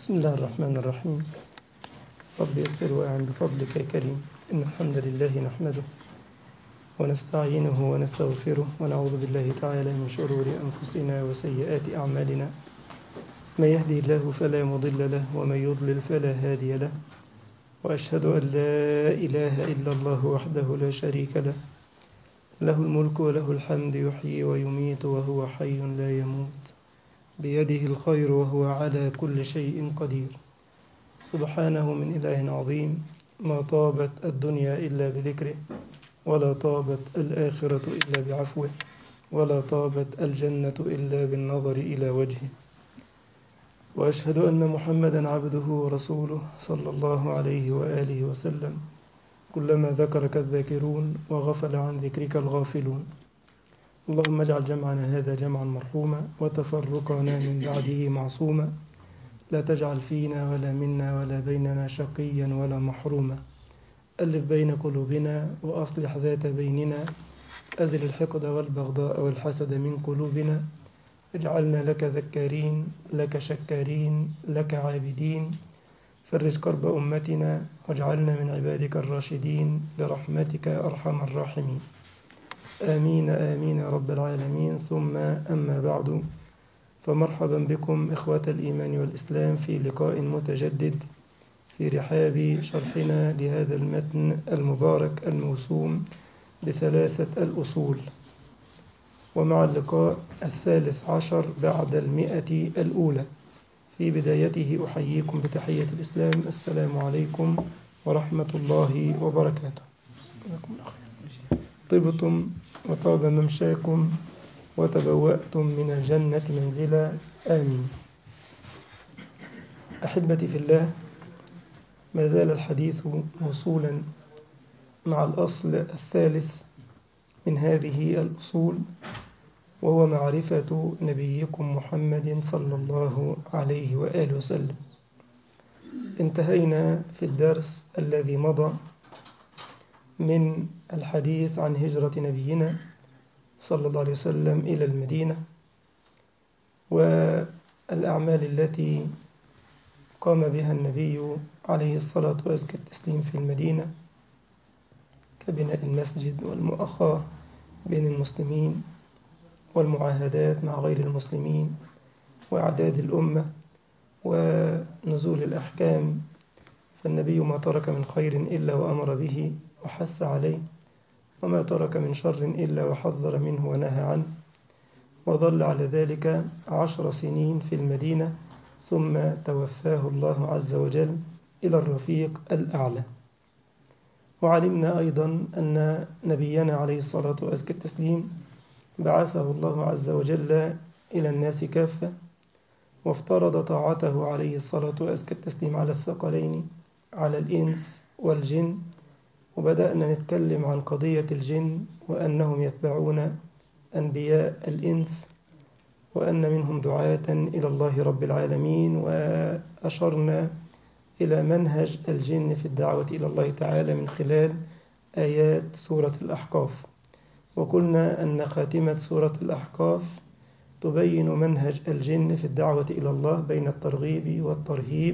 بسم الله الرحمن الرحيم رب يسر وأعن بفضلك يا كريم إن الحمد لله نحمده ونستعينه ونستغفره ونعوذ بالله تعالى من شرور أنفسنا وسيئات أعمالنا من يهدي الله فلا مضل له ومن يضلل فلا هادي له وأشهد أن لا إله إلا الله وحده لا شريك له له الملك وله الحمد يحيي ويميت وهو حي لا يموت بيده الخير وهو على كل شيء قدير سبحانه من إله عظيم ما طابت الدنيا إلا بذكره ولا طابت الآخرة إلا بعفوه ولا طابت الجنة إلا بالنظر إلى وجهه وأشهد أن محمدا عبده ورسوله صلى الله عليه وآله وسلم كلما ذكرك الذاكرون وغفل عن ذكرك الغافلون اللهم اجعل جمعنا هذا جمعا مرحوما وتفرقنا من بعده معصوما لا تجعل فينا ولا منا ولا بيننا شقيا ولا محروما ألف بين قلوبنا وأصلح ذات بيننا أزل الحقد والبغضاء والحسد من قلوبنا اجعلنا لك ذكارين لك شكارين لك عابدين فرج كرب أمتنا واجعلنا من عبادك الراشدين برحمتك يا أرحم الراحمين آمين آمين يا رب العالمين ثم أما بعد فمرحبا بكم إخوة الإيمان والإسلام في لقاء متجدد في رحاب شرحنا لهذا المتن المبارك الموسوم بثلاثة الأصول ومع اللقاء الثالث عشر بعد المئة الأولى في بدايته أحييكم بتحية الإسلام السلام عليكم ورحمة الله وبركاته طبتم وطاب ممشاكم وتبوأتم من الجنة منزلا آمين أحبتي في الله ما زال الحديث موصولا مع الأصل الثالث من هذه الأصول وهو معرفة نبيكم محمد صلى الله عليه وآله وسلم انتهينا في الدرس الذي مضى من الحديث عن هجرة نبينا صلى الله عليه وسلم إلى المدينة والأعمال التي قام بها النبي عليه الصلاة وأزكى التسليم في المدينة كبناء المسجد والمؤخاة بين المسلمين والمعاهدات مع غير المسلمين وإعداد الأمة ونزول الأحكام فالنبي ما ترك من خير إلا وأمر به وحث عليه وما ترك من شر إلا وحذر منه ونهى عنه وظل على ذلك عشر سنين في المدينة ثم توفاه الله عز وجل إلى الرفيق الأعلى وعلمنا أيضا أن نبينا عليه الصلاة وأزكى التسليم بعثه الله عز وجل إلى الناس كافة وافترض طاعته عليه الصلاة وأزكى التسليم على الثقلين على الإنس والجن وبدأنا نتكلم عن قضية الجن وأنهم يتبعون أنبياء الإنس وأن منهم دعاة إلى الله رب العالمين وأشرنا إلى منهج الجن في الدعوة إلى الله تعالى من خلال آيات سورة الأحقاف وقلنا أن خاتمة سورة الأحقاف تبين منهج الجن في الدعوة إلى الله بين الترغيب والترهيب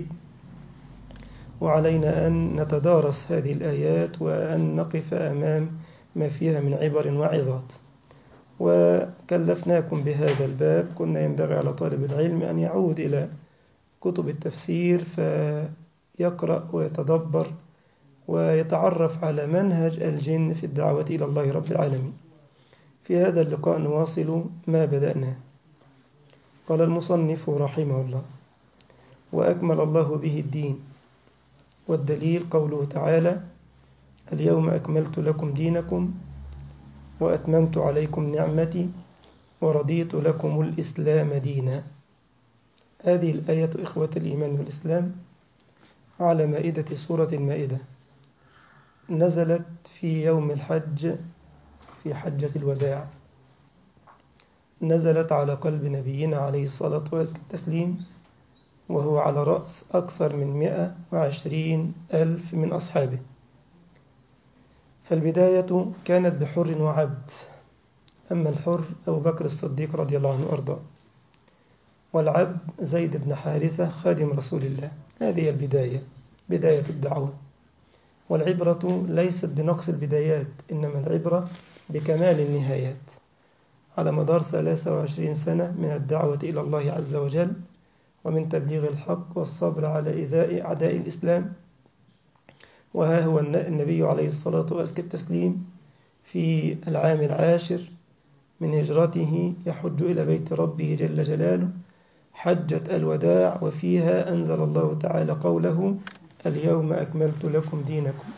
وعلينا أن نتدارس هذه الآيات وأن نقف أمام ما فيها من عبر وعظات وكلفناكم بهذا الباب كنا ينبغي على طالب العلم أن يعود إلى كتب التفسير فيقرأ ويتدبر ويتعرف على منهج الجن في الدعوة إلى الله رب العالمين في هذا اللقاء نواصل ما بدأناه قال المصنف رحمه الله وأكمل الله به الدين والدليل قوله تعالى اليوم أكملت لكم دينكم وأتممت عليكم نعمتي ورضيت لكم الإسلام دينا هذه الآية إخوة الإيمان والإسلام على مائدة سورة المائدة نزلت في يوم الحج في حجة الوداع نزلت على قلب نبينا عليه الصلاة والتسليم وهو على رأس أكثر من 120 ألف من أصحابه فالبداية كانت بحر وعبد أما الحر أبو بكر الصديق رضي الله عنه وأرضاه والعبد زيد بن حارثة خادم رسول الله هذه البداية بداية الدعوة والعبرة ليست بنقص البدايات إنما العبرة بكمال النهايات على مدار 23 سنة من الدعوة إلى الله عز وجل ومن تبليغ الحق والصبر على إيذاء أعداء الإسلام وها هو النبي عليه الصلاة وأزكى التسليم في العام العاشر من هجرته يحج إلى بيت ربه جل جلاله حجة الوداع وفيها أنزل الله تعالى قوله اليوم أكملت لكم دينكم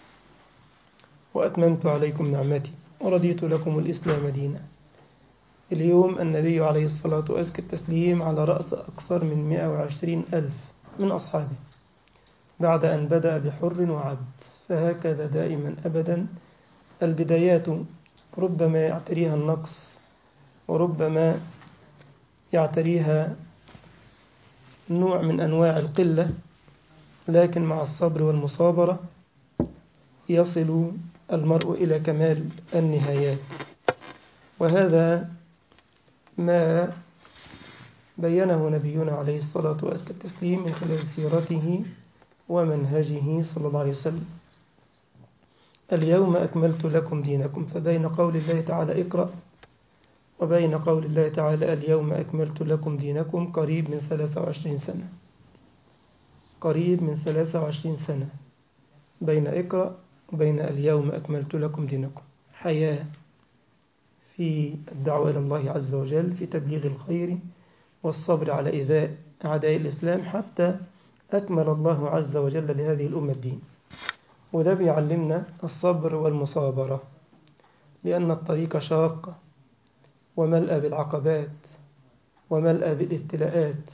وأتممت عليكم نعمتي ورضيت لكم الإسلام دينا اليوم النبي عليه الصلاة وأزكى التسليم على رأس أكثر من 120 ألف من أصحابه بعد أن بدأ بحر وعبد فهكذا دائما أبدا البدايات ربما يعتريها النقص وربما يعتريها نوع من أنواع القلة لكن مع الصبر والمصابرة يصل المرء إلى كمال النهايات وهذا ما بينه نبينا عليه الصلاة وأزكى التسليم من خلال سيرته ومنهجه صلى الله عليه وسلم اليوم أكملت لكم دينكم فبين قول الله تعالى اقرأ وبين قول الله تعالى اليوم أكملت لكم دينكم قريب من 23 سنة قريب من 23 سنة بين اقرأ وبين اليوم أكملت لكم دينكم حياة في الدعوة إلى الله عز وجل في تبليغ الخير والصبر على إيذاء أعداء الإسلام حتى أكمل الله عز وجل لهذه الأمة الدين وده بيعلمنا الصبر والمصابرة لأن الطريق شاقة وملأ بالعقبات وملأ بالابتلاءات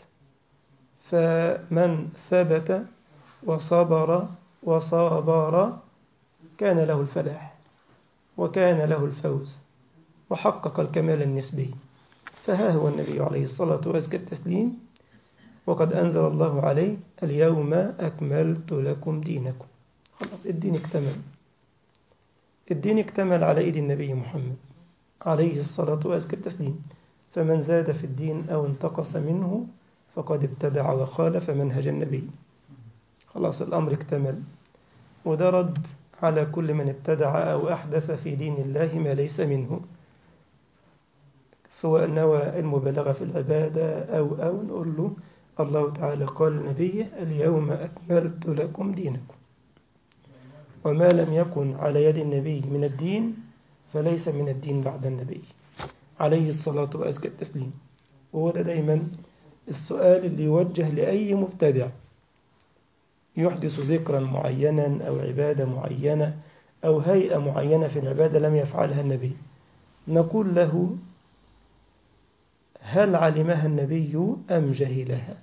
فمن ثبت وصبر وصابر كان له الفلاح وكان له الفوز وحقق الكمال النسبي فها هو النبي عليه الصلاة وأزكى التسليم وقد أنزل الله عليه اليوم أكملت لكم دينكم خلاص الدين اكتمل الدين اكتمل على إيد النبي محمد عليه الصلاة وأزكى التسليم فمن زاد في الدين أو انتقص منه فقد ابتدع وخالف منهج النبي خلاص الأمر اكتمل وده رد على كل من ابتدع أو أحدث في دين الله ما ليس منه سواء نوى المبالغة في العبادة أو أو نقول له الله تعالى قال لنبيه اليوم أكملت لكم دينكم وما لم يكن على يد النبي من الدين فليس من الدين بعد النبي عليه الصلاة وأزكى التسليم وهو ده دايما السؤال اللي يوجه لأي مبتدع يحدث ذكرا معينا أو عبادة معينة أو هيئة معينة في العبادة لم يفعلها النبي نقول له هل علمها النبي أم جهلها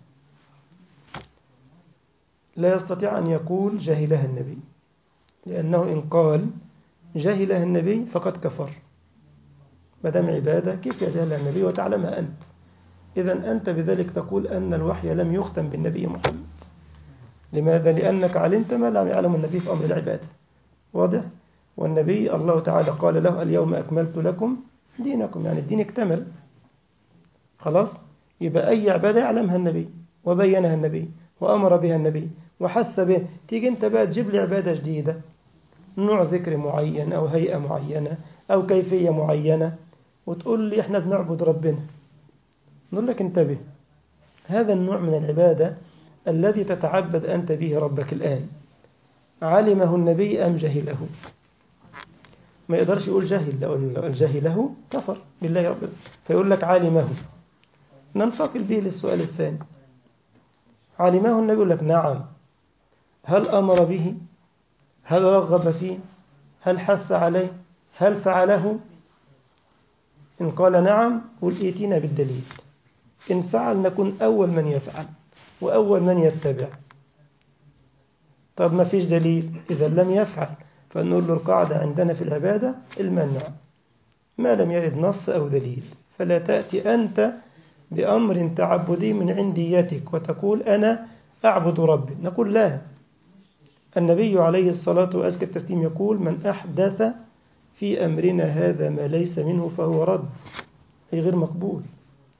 لا يستطيع أن يقول جهلها النبي لأنه إن قال جهلها النبي فقد كفر مدام عبادة كيف يجهلها النبي وتعلمها أنت إذا أنت بذلك تقول أن الوحي لم يختم بالنبي محمد لماذا؟ لأنك علمت ما لم يعلم النبي في أمر العبادة واضح؟ والنبي الله تعالى قال له اليوم أكملت لكم دينكم يعني الدين اكتمل خلاص؟ يبقى أي عبادة يعلمها النبي وبينها النبي وأمر بها النبي وحث به تيجي أنت بقى تجيب لي عبادة جديدة نوع ذكر معين أو هيئة معينة أو كيفية معينة وتقول لي إحنا بنعبد ربنا نقول لك انتبه هذا النوع من العبادة الذي تتعبد أنت به ربك الآن علمه النبي أم جهله ما يقدرش يقول جهل لو جهله كفر بالله رب فيقول لك علمه ننتقل به للسؤال الثاني علمه النبي يقول لك نعم هل أمر به هل رغب فيه هل حث عليه هل فعله إن قال نعم قل ائتنا بالدليل إن فعل نكون أول من يفعل وأول من يتبع طب ما فيش دليل إذا لم يفعل فنقول له القاعدة عندنا في العبادة المنع ما لم يرد نص أو دليل فلا تأتي أنت بأمر تعبدي من عنديتك وتقول أنا أعبد ربي نقول لا النبي عليه الصلاة وأزكى التسليم يقول من أحدث في أمرنا هذا ما ليس منه فهو رد أي غير مقبول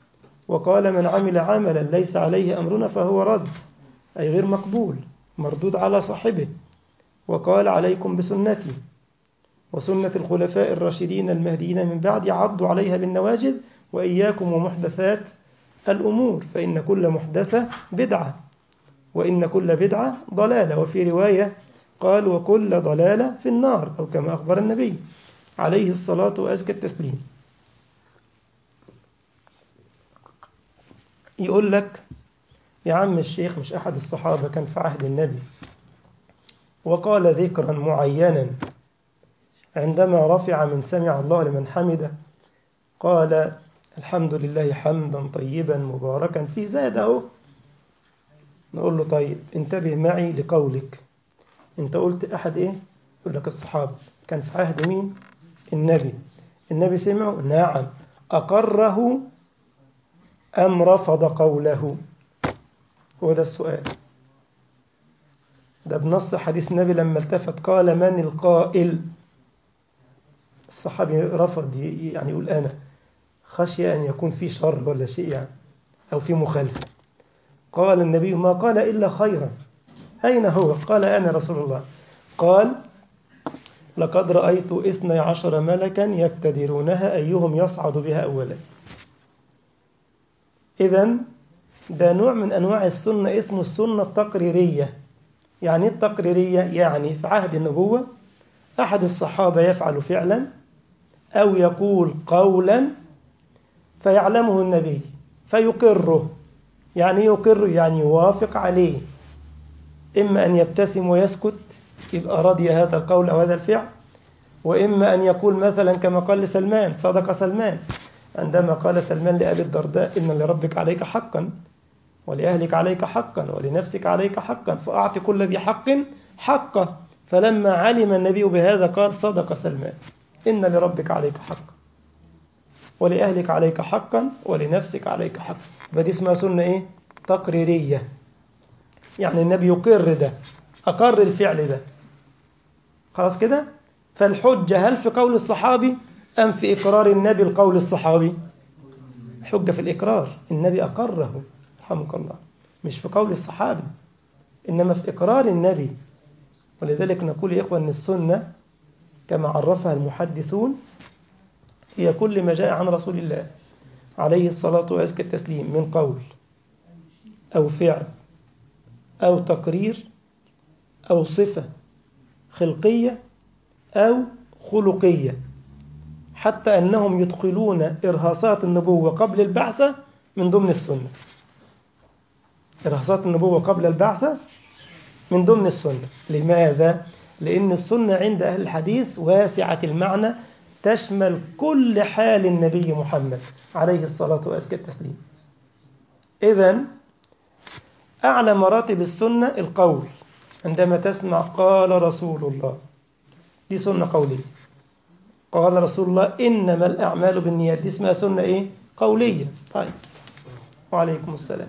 وقال من عمل عملا ليس عليه أمرنا فهو رد أي غير مقبول مردود على صاحبه وقال عليكم بسنتي وسنة الخلفاء الراشدين المهديين من بعد عضوا عليها بالنواجذ وإياكم ومحدثات الأمور فإن كل محدثة بدعة وإن كل بدعة ضلالة وفي رواية قال وكل ضلالة في النار أو كما أخبر النبي عليه الصلاة وأزكى التسليم يقول لك يا عم الشيخ مش أحد الصحابة كان في عهد النبي وقال ذكرا معينا عندما رفع من سمع الله لمن حمده قال الحمد لله حمدا طيبا مباركا فيه زاده نقول له طيب انتبه معي لقولك انت قلت احد ايه يقول لك الصحابه كان في عهد مين النبي النبي سمعه نعم اقره ام رفض قوله هو ده السؤال ده بنص حديث النبي لما التفت قال من القائل الصحابي رفض يعني يقول انا خشي ان يكون في شر ولا شيء يعني او في مخالفه قال النبي ما قال إلا خيرا أين هو قال أنا رسول الله قال لقد رأيت إثني عشر ملكا يبتدرونها أيهم يصعد بها أولا إذا ده نوع من أنواع السنة اسمه السنة التقريرية يعني التقريرية يعني في عهد النبوة أحد الصحابة يفعل فعلا أو يقول قولا فيعلمه النبي فيقره يعني يقر يعني يوافق عليه إما أن يبتسم ويسكت يبقى رضي هذا القول أو هذا الفعل وإما أن يقول مثلا كما قال لسلمان صدق سلمان عندما قال سلمان لأبي الدرداء إن لربك عليك حقا ولأهلك عليك حقا ولنفسك عليك حقا فأعط كل ذي حق حقه فلما علم النبي بهذا قال صدق سلمان إن لربك عليك حقا ولأهلك عليك حقا ولنفسك عليك حقا فدي اسمها سنة إيه؟ تقريرية يعني النبي يقر ده أقر الفعل ده خلاص كده فالحجة هل في قول الصحابي أم في إقرار النبي القول الصحابي حجة في الإقرار النبي أقره رحمك الله مش في قول الصحابي إنما في إقرار النبي ولذلك نقول يا إخوة أن السنة كما عرفها المحدثون هي كل ما جاء عن رسول الله عليه الصلاة وأزكى التسليم من قول أو فعل أو تقرير أو صفة خلقية أو خلقية حتى أنهم يدخلون إرهاصات النبوة قبل البعثة من ضمن السنة إرهاصات النبوة قبل البعثة من ضمن السنة لماذا؟ لأن السنة عند أهل الحديث واسعة المعنى تشمل كل حال النبي محمد عليه الصلاة وأزكى التسليم إذا أعلى مراتب السنة القول عندما تسمع قال رسول الله دي سنة قولية قال رسول الله إنما الأعمال بالنيات دي اسمها سنة إيه؟ قولية طيب وعليكم السلام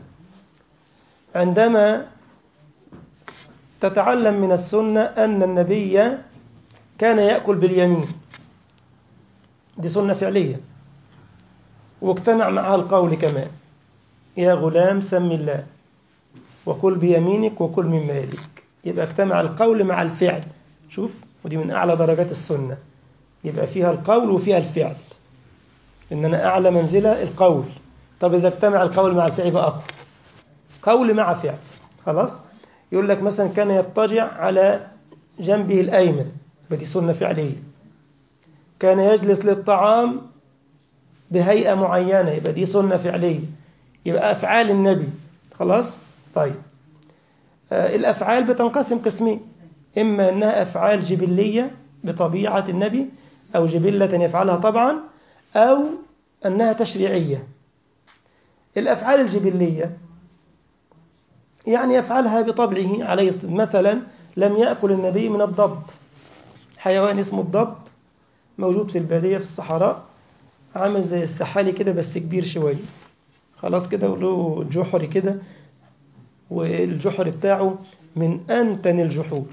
عندما تتعلم من السنة أن النبي كان يأكل باليمين دي سنة فعلية واجتمع معها القول كمان يا غلام سم الله وكل بيمينك وكل مما يليك يبقى اجتمع القول مع الفعل شوف ودي من أعلى درجات السنة يبقى فيها القول وفيها الفعل إن أنا أعلى منزلة القول طب إذا اجتمع القول مع الفعل يبقى أقوى قول مع فعل خلاص يقول لك مثلا كان يضطجع على جنبه الأيمن بدي سنة فعلية كان يجلس للطعام بهيئة معينة يبقى دي سنة فعلية يبقى أفعال النبي خلاص طيب آه الأفعال بتنقسم قسمين إما أنها أفعال جبلية بطبيعة النبي أو جبلة يفعلها طبعا أو أنها تشريعية الأفعال الجبلية يعني يفعلها بطبعه عليه مثلا لم يأكل النبي من الضب حيوان اسمه الضب موجود في البادية في الصحراء عامل زي السحالي كده بس كبير شوية خلاص كده وله جحر كده والجحر بتاعه من أنتن الجحور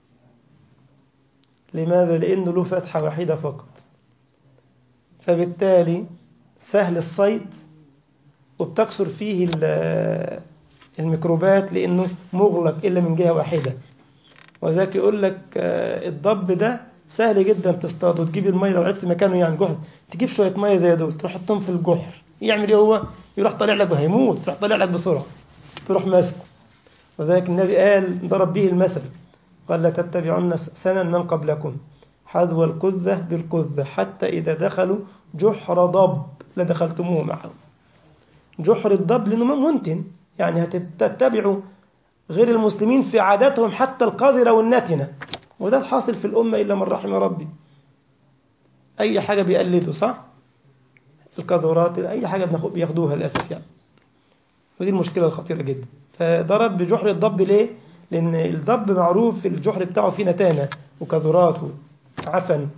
لماذا؟ لأنه له فتحة واحدة فقط فبالتالي سهل الصيد وبتكثر فيه ال- الميكروبات لأنه مغلق إلا من جهة واحدة وذاك يقول لك آه، الضب ده سهل جدا تصطاده وتجيب المية لو عرفت مكانه يعني جحر تجيب شوية مية زي دول تروح تحطهم في الجحر يعمل ايه هو يروح طالع لك وهيموت يروح طالع لك بسرعة تروح ماسكه وذلك النبي قال ضرب به المثل قال لا تتبعن سنن من قبلكم حذو القذة بالقذة حتى إذا دخلوا جحر ضب لدخلتموه معه جحر الضب لأنه منتن يعني هتتبعوا غير المسلمين في عاداتهم حتى القذرة والنتنة وده الحاصل في الأمة إلا من رحم ربي أي حاجة بيقلدوا صح؟ القاذورات أي حاجة بناخد- بياخدوها للأسف يعني ودي المشكلة الخطيرة جدا فضرب بجحر الضب ليه؟ لأن الضب معروف في الجحر بتاعه فيه نتانة وكاذورات وعفن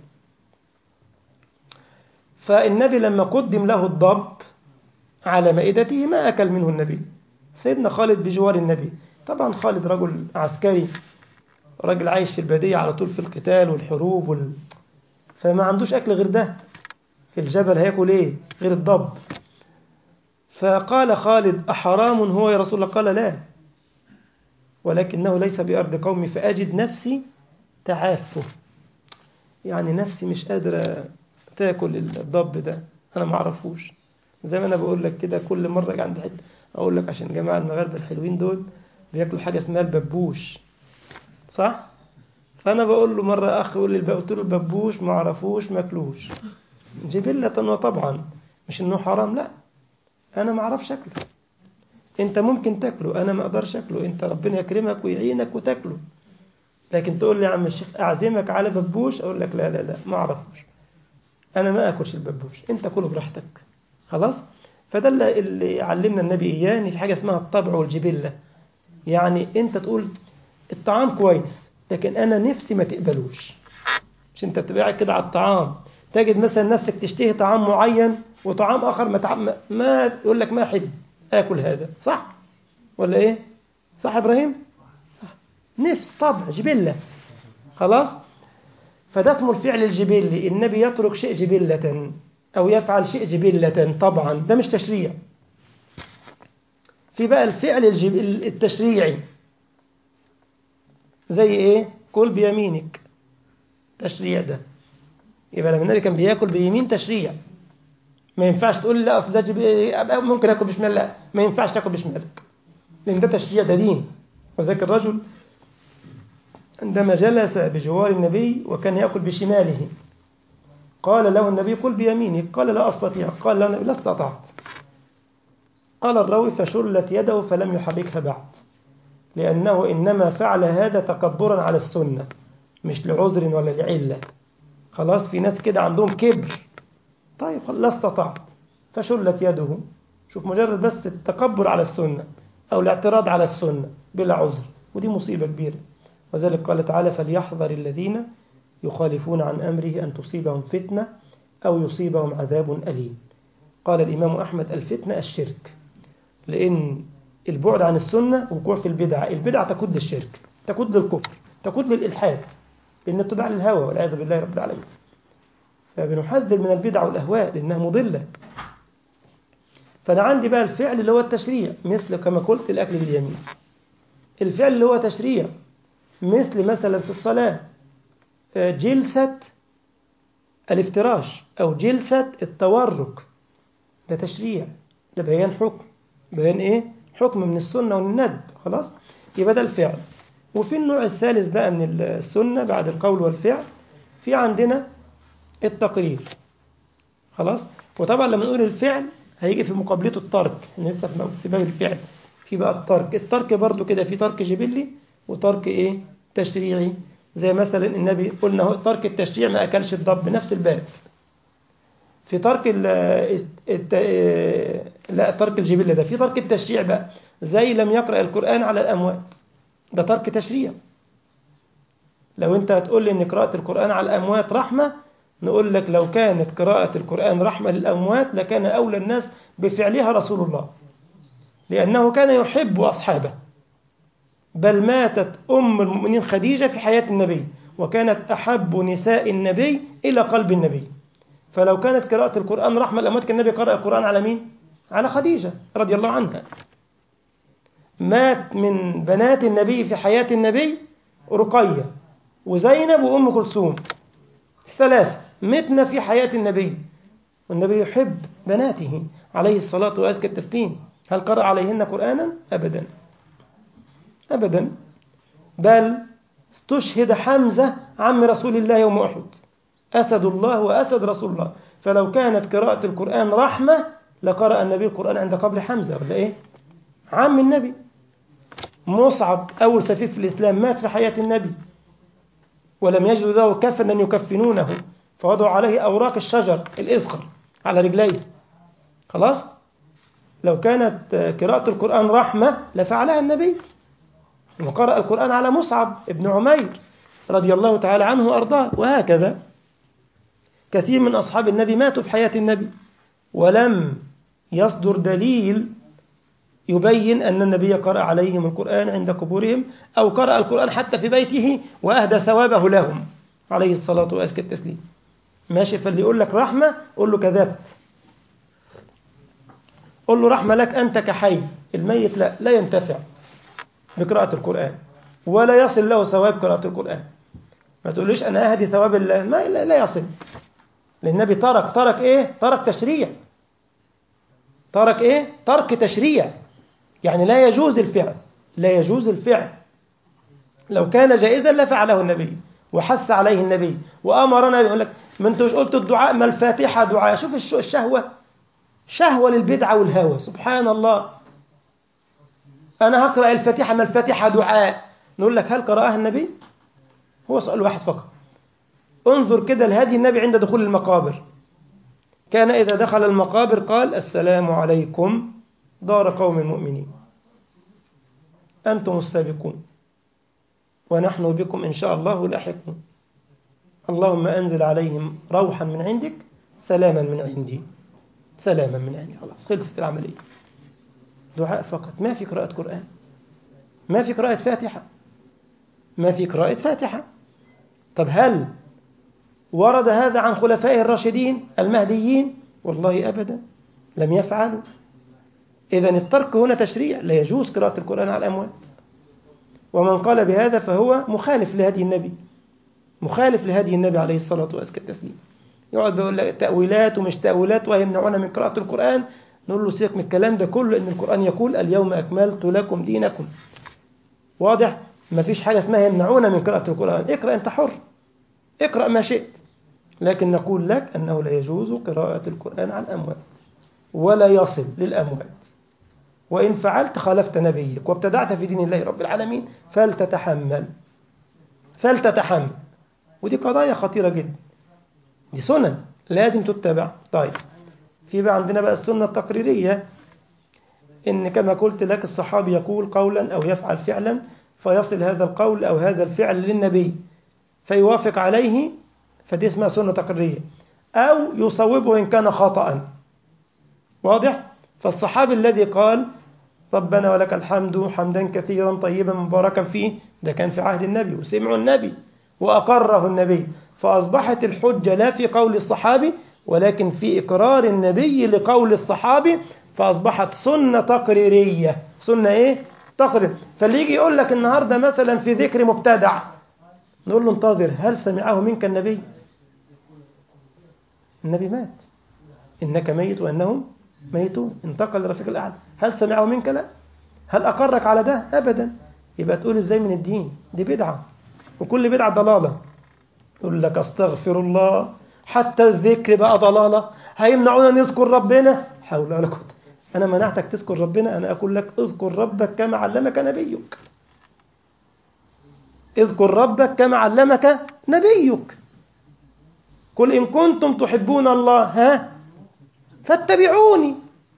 فالنبي لما قدم له الضب على مائدته ما أكل منه النبي سيدنا خالد بجوار النبي طبعا خالد رجل عسكري راجل عايش في البادية على طول في القتال والحروب وال... فما عندوش أكل غير ده في الجبل هياكل إيه غير الضب فقال خالد أحرام هو يا رسول الله قال لا ولكنه ليس بأرض قومي فأجد نفسي تعافه يعني نفسي مش قادرة تاكل الضب ده أنا ما أعرفوش زي ما أنا بقول لك كده كل مرة أجي عند حتة أقول لك عشان جماعة المغاربة الحلوين دول بياكلوا حاجة اسمها الببوش صح؟ فأنا بقول له مرة أخ يقول لي قلت له الببوش ما أعرفوش ما أكلوش جبلة وطبعا مش إنه حرام لا أنا ما أعرفش أكله أنت ممكن تاكله أنا ما أقدرش أكله أنت ربنا يكرمك ويعينك وتاكله لكن تقول لي يا عم الشيخ أعزمك على ببوش أقول لك لا لا لا ما أعرفوش أنا ما أكلش الببوش أنت كله براحتك خلاص فده اللي- اللي علمنا النبي إياه إن في حاجة اسمها الطبع والجبلة يعني أنت تقول الطعام كويس لكن أنا نفسي ما تقبلوش مش أنت تبقى قاعد كده على الطعام تجد مثلا نفسك تشتهي طعام معين وطعام آخر ما تعم... ما يقول لك ما أحب آكل هذا صح ولا إيه صح يا إبراهيم نفس طبع جبلة خلاص فده اسمه الفعل الجبلي النبي يترك شيء جبلة أو يفعل شيء جبلة طبعا ده مش تشريع في بقى الفعل الجب... التشريعي زي ايه كل بيمينك تشريع ده يبقى لما النبي كان بياكل بيمين تشريع ما ينفعش تقول لي لا اصل ده جب... ممكن اكل بشمال لا ما ينفعش تاكل بشمالك لان ده تشريع ده دين وذاك الرجل عندما جلس بجوار النبي وكان ياكل بشماله قال له النبي كل بيمينك قال لا استطيع قال له النبي لا استطعت قال الراوي فشلت يده فلم يحركها بعد لأنه إنما فعل هذا تكبرا على السنة مش لعذر ولا لعلة خلاص في ناس كده عندهم كبر طيب لا استطعت فشلت يده شوف مجرد بس التكبر على السنة أو الاعتراض على السنة بلا عذر ودي مصيبة كبيرة وذلك قال تعالى فليحذر الذين يخالفون عن أمره أن تصيبهم فتنة أو يصيبهم عذاب أليم قال الإمام أحمد الفتنة الشرك لأن البعد عن السنة وقوع في البدع البدع تكد للشرك تكد للكفر تكد للإلحاد لأن اتباع للهوى والعياذ بالله رب العالمين فبنحذر من البدع والأهواء لأنها مضلة فأنا عندي بقى الفعل اللي هو التشريع مثل كما قلت الأكل باليمين الفعل اللي هو تشريع مثل مثلا في الصلاة جلسة الافتراش أو جلسة التورك ده تشريع ده بيان حكم بيان إيه؟ حكم من السنة والندب خلاص يبقى ده الفعل وفي النوع الثالث بقى من السنة بعد القول والفعل في عندنا التقرير خلاص وطبعا لما نقول الفعل هيجي في مقابلته الترك احنا لسه في باب الفعل في بقى الترك الترك برضو كده في ترك جبلي وترك ايه تشريعي زي مثلا النبي قلنا هو ترك التشريع ما اكلش الضب نفس الباب في ترك ال الت... لا ترك الجبلة ده في ترك التشريع بقى زي لم يقرأ القرآن على الأموات ده ترك تشريع لو انت هتقول لي ان قراءة القرآن على الأموات رحمة نقول لك لو كانت قراءة القرآن رحمة للأموات لكان أولى الناس بفعلها رسول الله لأنه كان يحب أصحابه بل ماتت أم المؤمنين خديجة في حياة النبي وكانت أحب نساء النبي إلى قلب النبي فلو كانت قراءة القرآن رحمة الأموات كان النبي قرأ القرآن على مين؟ على خديجة رضي الله عنها مات من بنات النبي في حياة النبي رقية وزينب وأم كلثوم الثلاثة متنا في حياة النبي والنبي يحب بناته عليه الصلاة وأزكى التسليم هل قرأ عليهن قرآنا؟ أبدا أبدا بل استشهد حمزة عم رسول الله يوم أحد أسد الله وأسد رسول الله فلو كانت قراءة القرآن رحمة لقرأ النبي القرآن عند قبر حمزة ولا إيه؟ عم النبي مصعب أول سفير في الإسلام مات في حياة النبي ولم يجدوا له كفنا يكفنونه فوضعوا عليه أوراق الشجر الإزخر على رجليه خلاص لو كانت قراءة القرآن رحمة لفعلها النبي وقرأ القرآن على مصعب ابن عمير رضي الله تعالى عنه وأرضاه وهكذا كثير من أصحاب النبي ماتوا في حياة النبي ولم يصدر دليل يبين أن النبي قرأ عليهم القرآن عند قبورهم أو قرأ القرآن حتى في بيته وأهدى ثوابه لهم عليه الصلاة وأزكى التسليم ماشي فاللي يقول لك رحمة قول له كذبت قول له رحمة لك أنت كحي الميت لا لا ينتفع بقراءة القرآن ولا يصل له ثواب قراءة القرآن ما تقوليش أنا أهدي ثواب الله ما لا, لا يصل لأن النبي ترك ترك إيه ترك تشريع ترك إيه ترك تشريع يعني لا يجوز الفعل لا يجوز الفعل لو كان جائزا لفعله النبي وحث عليه النبي وأمرنا يقول لك ما انتوش قلت الدعاء ما الفاتحة دعاء شوف الشهوة شهوة للبدعة والهوى سبحان الله أنا هقرأ الفاتحة ما الفاتحة دعاء نقول لك هل قرأها النبي هو سؤال واحد فقط انظر كده الهدي النبي عند دخول المقابر كان إذا دخل المقابر قال السلام عليكم دار قوم مؤمنين أنتم السابقون ونحن بكم إن شاء الله لاحقون اللهم أنزل عليهم روحا من عندك سلاما من عندي سلاما من عندي خلاص خلصت العملية دعاء فقط ما في قراءة قرآن ما في قراءة فاتحة ما في قراءة فاتحة طب هل ورد هذا عن خلفائه الراشدين المهديين والله أبدا لم يفعلوا إذا الترك هنا تشريع لا يجوز قراءة القرآن على الأموات ومن قال بهذا فهو مخالف لهدي النبي مخالف لهدي النبي عليه الصلاة والتسليم يقعد بيقول لك تأويلات ومش تأويلات ويمنعون من قراءة القرآن نقول له سيبك من الكلام ده كله لأن القرآن يقول اليوم أكملت لكم دينكم واضح ما فيش حاجة اسمها يمنعون من قراءة القرآن اقرأ أنت حر اقرأ ما شئت لكن نقول لك أنه لا يجوز قراءة القرآن على الأموات ولا يصل للأموات وإن فعلت خالفت نبيك وابتدعت في دين الله رب العالمين فلتتحمل فلتتحمل ودي قضايا خطيرة جدا دي سنن لازم تتبع طيب في بقى عندنا بقى السنة التقريرية إن كما قلت لك الصحابي يقول قولا أو يفعل فعلا فيصل هذا القول أو هذا الفعل للنبي فيوافق عليه فدي اسمها سنة تقريرية أو يصوبه إن كان خطأ واضح؟ فالصحابي الذي قال ربنا ولك الحمد حمدا كثيرا طيبا مباركا فيه ده كان في عهد النبي وسمعوا النبي وأقره النبي فأصبحت الحجة لا في قول الصحابي ولكن في إقرار النبي لقول الصحابي فأصبحت سنة تقريرية سنة إيه؟ تقرير فاللي يجي يقول لك النهاردة مثلا في ذكر مبتدع نقول له انتظر هل سمعه منك النبي النبي مات إنك ميت وأنهم ميتون انتقل لرفيق الأعلى هل سمعه منك لا هل أقرك على ده أبدا يبقى تقول إزاي من الدين دي بدعة وكل بدعة ضلالة يقول لك أستغفر الله حتى الذكر بقى ضلالة هيمنعونا نذكر ربنا حول ولا قوة أنا منعتك تذكر ربنا أنا أقول لك اذكر ربك كما علمك نبيك اذكر ربك كما علمك نبيك قل إن كنتم تحبون الله ها فاتبعوني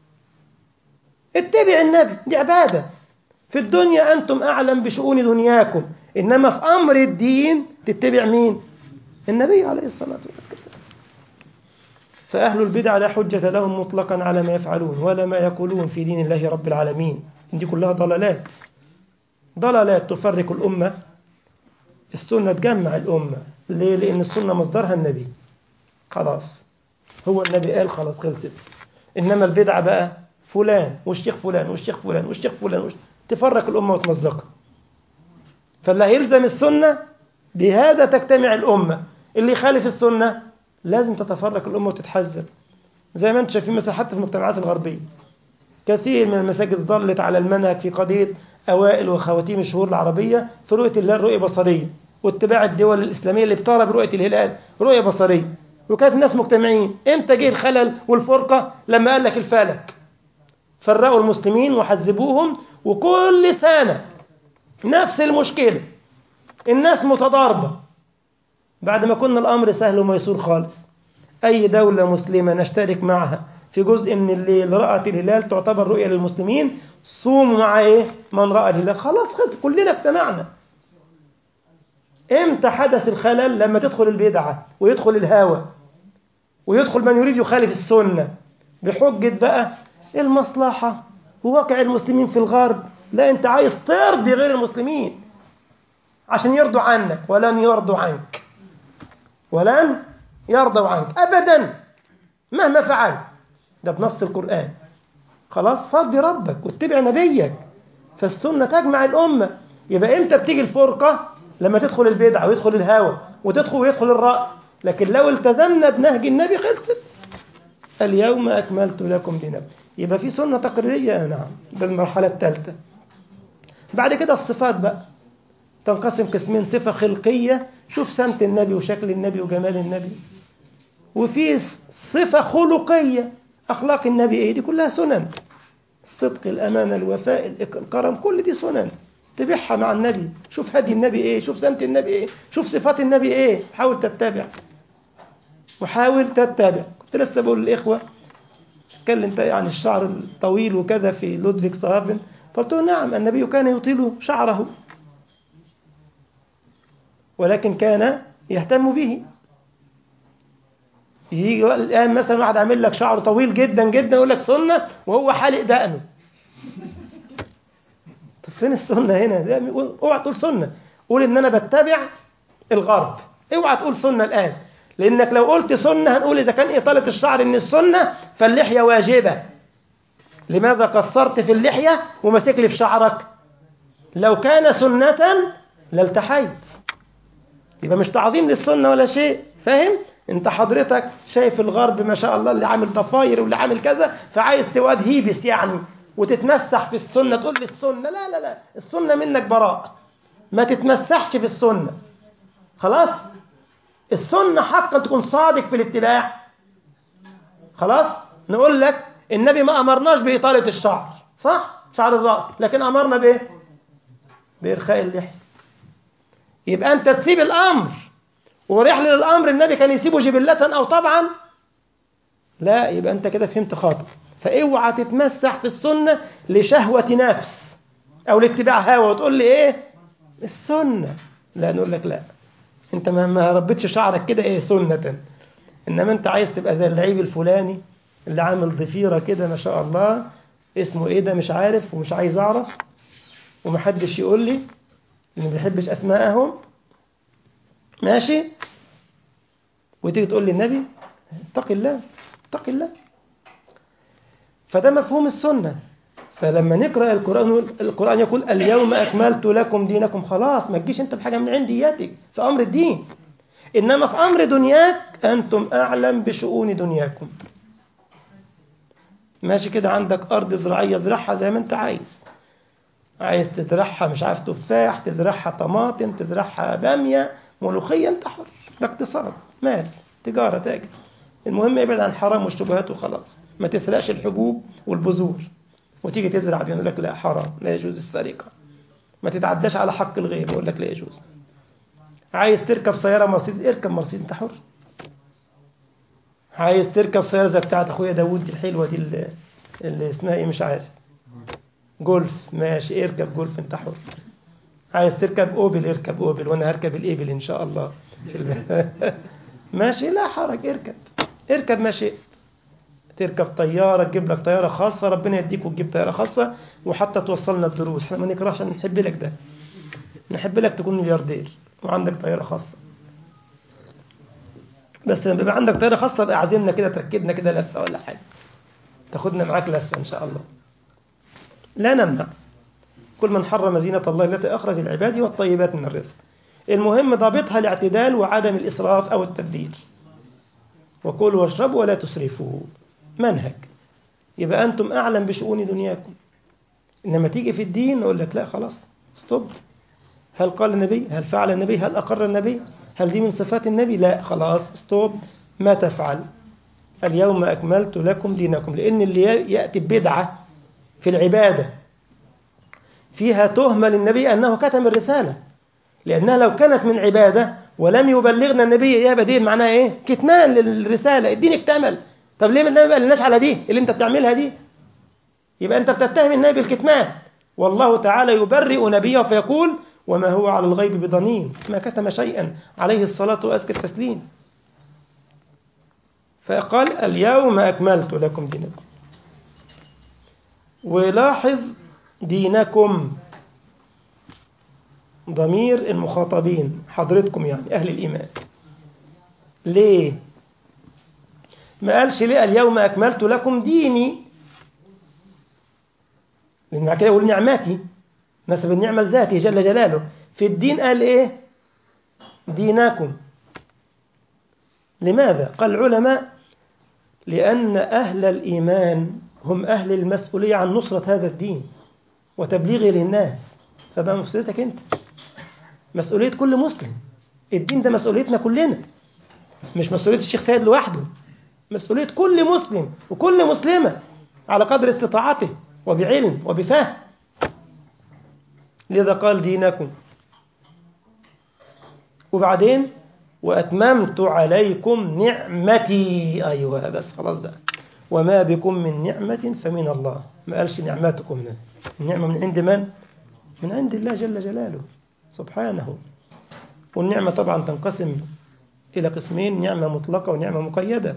اتبع النبي دي عبادة في الدنيا أنتم أعلم بشؤون دنياكم إنما في أمر الدين تتبع مين النبي عليه الصلاة والسلام فأهل البدع لا حجة لهم مطلقا على ما يفعلون ولا ما يقولون في دين الله رب العالمين دي كلها ضلالات ضلالات تفرق الأمة السنة تجمع الأمة ليه؟ لأن السنة مصدرها النبي خلاص هو النبي قال خلاص خلصت إنما البدعة بقى فلان والشيخ فلان والشيخ فلان والشيخ فلان والشيخ تفرق الأمة وتمزقها فاللي هيلزم السنة بهذا تجتمع الأمة اللي يخالف السنة لازم تتفرق الأمة وتتحزب زي ما انتم شايفين مثلا حتى في المجتمعات الغربية كثير من المساجد ظلت على المنهج في قضية أوائل وخواتيم الشهور العربية في رؤية الهلال رؤية بصرية واتباع الدول الإسلامية اللي بترى برؤية الهلال رؤية بصرية وكانت الناس مجتمعين امتى جه الخلل والفرقة لما قال لك الفلك فرقوا المسلمين وحزبوهم وكل سنة نفس المشكلة الناس متضاربة بعد ما كنا الأمر سهل وميسور خالص أي دولة مسلمة نشترك معها في جزء من الليل رأت الهلال تعتبر رؤية للمسلمين صوموا مع إيه؟ من رأى الهلال خلاص خلص كلنا اجتمعنا امتى حدث الخلل لما تدخل البدعة ويدخل الهوى ويدخل من يريد يخالف السنة بحجة بقى المصلحة وواقع المسلمين في الغرب لا انت عايز ترضي غير المسلمين عشان يرضوا عنك ولن يرضوا عنك ولن يرضوا عنك أبدا مهما فعلت ده بنص القرآن خلاص فضي ربك واتبع نبيك فالسنة تجمع الأمة يبقى إمتى بتيجي الفرقة لما تدخل البدعة ويدخل الهوى وتدخل ويدخل الرأي لكن لو التزمنا بنهج النبي خلصت اليوم أكملت لكم دينكم يبقى في سنة تقريرية نعم ده المرحلة الثالثة بعد كده الصفات بقى تنقسم قسمين صفة خلقية شوف سمت النبي وشكل النبي وجمال النبي وفي صفة خلقية أخلاق النبي إيه دي كلها سنن الصدق الأمانة الوفاء الكرم كل دي سنن تبعها مع النبي شوف هدي النبي إيه شوف سمت النبي إيه شوف صفات النبي إيه حاول تتبع وحاول تتبع كنت لسه بقول للإخوة اتكلم عن الشعر الطويل وكذا في لودفيك صهافن فقلت له نعم النبي كان يطيل شعره ولكن كان يهتم به يجي الآن مثلا واحد عامل لك شعره طويل جدا جدا يقول لك سنة وهو حالق دقنه طب فين السنة هنا اوعى تقول سنة قول ان انا بتبع الغرب اوعى تقول سنة الآن لانك لو قلت سنة هنقول اذا كان اطالة الشعر ان السنة فاللحية واجبة لماذا قصرت في اللحية ومسك لي في شعرك لو كان سنة لالتحيت يبقى مش تعظيم للسنة ولا شيء فاهم انت حضرتك شايف الغرب ما شاء الله اللي عامل ضفاير واللي عامل كذا فعايز تواد هيبس يعني وتتمسح في السنة تقول لي السنة لا لا لا السنة منك براء ما تتمسحش في السنة خلاص السنة حقا تكون صادق في الاتباع خلاص نقول لك النبي ما أمرناش بإطالة الشعر صح شعر الرأس لكن أمرنا بإيه بإرخاء اللحية يبقى أنت تسيب الأمر ورحل للأمر النبي كان يسيبه جبلة أو طبعا لا يبقى أنت كده فهمت خاطئ فاوعى تتمسح في السنة لشهوة نفس أو لاتباع هوى وتقول لي إيه السنة لا نقول لك لا أنت ما ربيتش شعرك كده إيه سنة إنما أنت عايز تبقى زي اللعيب الفلاني اللي عامل ضفيرة كده ما شاء الله اسمه إيه ده مش عارف ومش عايز أعرف ومحدش يقول لي اللي ما بيحبش أسماءهم ماشي وتيجي تقول لي النبي اتق الله اتق الله فده مفهوم السنة فلما نقرأ القرآن القرآن يقول اليوم أكملت لكم دينكم خلاص ما تجيش أنت بحاجة من عندياتك في أمر الدين إنما في أمر دنياك أنتم أعلم بشؤون دنياكم ماشي كده عندك أرض زراعية زرعها زي ما أنت عايز عايز تزرعها مش عارف تفاح تزرعها طماطم تزرعها بامية ملوخية أنت حر ده اقتصاد مال تجارة تاجر المهم ابعد عن الحرام والشبهات وخلاص ما تسرقش الحبوب والبذور وتيجي تزرع بيقول لك لا حرام لا يجوز السرقة ما تتعداش على حق الغير يقول لك لا يجوز عايز تركب سيارة مرسيدس اركب مرسيدس انت حر عايز تركب سيارة زي بتاعت اخويا داوود دي الحلوة دي اللي, اللي اسمها ايه مش عارف جولف ماشي اركب جولف انت حر عايز تركب اوبل اركب اوبل وانا هركب الايبل ان شاء الله في الم... ماشي لا حرج اركب اركب ما شئت تركب طيارة تجيب لك طيارة خاصة ربنا يديك وتجيب طيارة خاصة وحتى توصلنا الدروس احنا ما نكرهش عشان نحب لك ده نحب لك تكون ملياردير وعندك طيارة خاصة بس لما يبقى عندك طيارة خاصة بقى عازمنا كده تركبنا كده لفة ولا حاجة تاخدنا معاك لفة إن شاء الله لا نمنع كل من حرم زينة الله التي أخرج العباد والطيبات من الرزق المهم ضابطها الاعتدال وعدم الإسراف أو التبذير وكلوا واشربوا ولا تسرفوا منهج يبقى أنتم أعلم بشؤون دنياكم إنما تيجي في الدين نقول لك لا خلاص ستوب هل قال النبي هل فعل النبي هل أقر النبي هل دي من صفات النبي لا خلاص ستوب ما تفعل اليوم أكملت لكم دينكم لأن اللي يأتي ببدعة في العبادة فيها تهمة للنبي أنه كتم الرسالة لأنها لو كانت من عبادة ولم يبلغنا النبي إياها بديه معناها إيه؟ كتمان للرسالة الدين اكتمل طب ليه النبي ما قالناش على دي اللي أنت بتعملها دي يبقى أنت بتتهم النبي بالكتمان والله تعالى يبرئ نبيه فيقول وما هو على الغيب بضنين ما كتم شيئا عليه الصلاة وأزكى التسليم فقال اليوم أكملت لكم دينكم ولاحظ دينكم ضمير المخاطبين حضرتكم يعني أهل الإيمان ليه ما قالش ليه اليوم أكملت لكم ديني لأن كده يقول نعمتي نسب النعمة لذاته جل جلاله في الدين قال إيه دينكم لماذا قال العلماء لأن أهل الإيمان هم أهل المسؤولية عن نصرة هذا الدين وتبليغه للناس فبقى مسؤوليتك أنت مسؤولية كل مسلم الدين ده مسؤوليتنا كلنا مش مسؤولية الشيخ سيد لوحده مسؤولية كل مسلم وكل مسلمة على قدر استطاعته وبعلم وبفهم لذا قال دينكم وبعدين وأتممت عليكم نعمتي أيوة بس خلاص بقى وما بكم من نعمة فمن الله ما قالش نعمتكم من النعمة من عند من؟ من عند الله جل جلاله سبحانه والنعمة طبعا تنقسم إلى قسمين نعمة مطلقة ونعمة مقيدة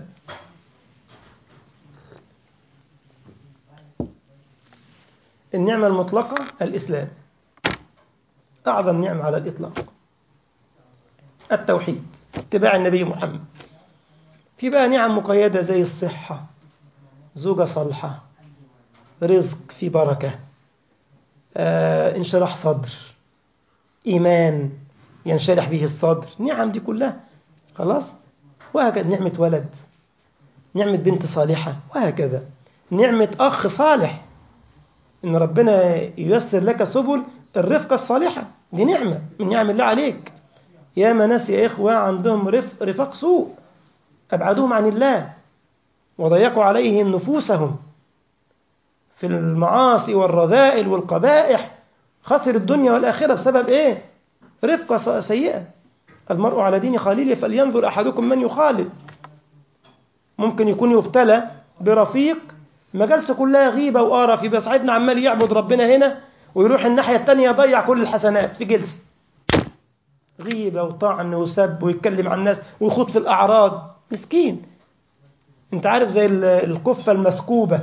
النعمة المطلقة الإسلام أعظم نعمة على الإطلاق التوحيد اتباع النبي محمد في بقى نعم مقيدة زي الصحة زوجة صالحة رزق في بركة آه انشراح صدر إيمان ينشرح به الصدر نعم دي كلها خلاص وهكذا نعمة ولد نعمة بنت صالحة وهكذا نعمة أخ صالح إن ربنا ييسر لك سبل الرفقة الصالحة دي نعمة من نعم الله عليك يا ناس يا إخوة عندهم رف رفاق سوء أبعدوهم عن الله وضيقوا عليهم نفوسهم في المعاصي والرذائل والقبائح خسر الدنيا والآخرة بسبب إيه؟ رفقة سيئة المرء على دين خليله فلينظر أحدكم من يخالد ممكن يكون يبتلى برفيق مجالسه كلها غيبة وقرف يبقى صاحبنا عمال يعبد ربنا هنا ويروح الناحية التانية يضيع كل الحسنات في جلسة غيبة وطعن وسب ويتكلم عن الناس ويخوض في الأعراض مسكين انت عارف زي الكفة المثكوبة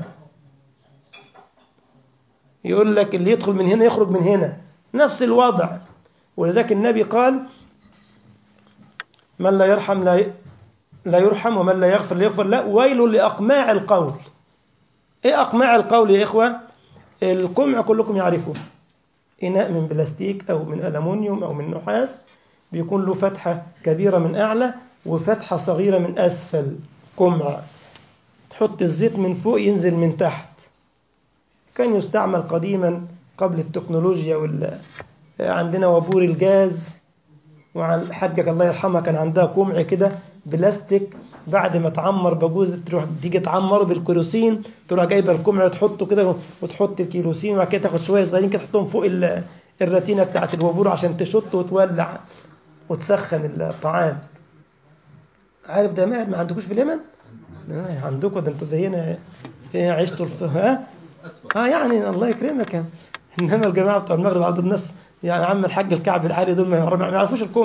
يقول لك اللي يدخل من هنا يخرج من هنا نفس الوضع ولذلك النبي قال من لا يرحم لا لا يرحم ومن لا يغفر لا يغفر لا ويل لأقماع القول ايه أقماع القول يا إخوة القمع كلكم يعرفون إناء من بلاستيك أو من ألمنيوم أو من نحاس بيكون له فتحة كبيرة من أعلى وفتحة صغيرة من أسفل قمع تحط الزيت من فوق ينزل من تحت كان يستعمل قديما قبل التكنولوجيا وال عندنا وبور الجاز وعن حجك الله يرحمها كان عندها قمع كده بلاستيك بعد ما تعمر بجوز تروح تيجي تعمره بالكيروسين تروح جايبه القمع وتحطه كده وتحط الكيروسين وبعد كده تاخد شويه صغيرين كده تحطهم فوق الراتينه بتاعت الوبور عشان تشط وتولع وتسخن الطعام عارف ده ما عندكوش في اليمن؟ عندكم ده انتوا زينا عشتوا الف... ها؟ اه يعني الله يكرمك انما الجماعه بتوع المغرب عندهم الناس يعني عم الحاج الكعب العالي دول ما يعرفوش الكم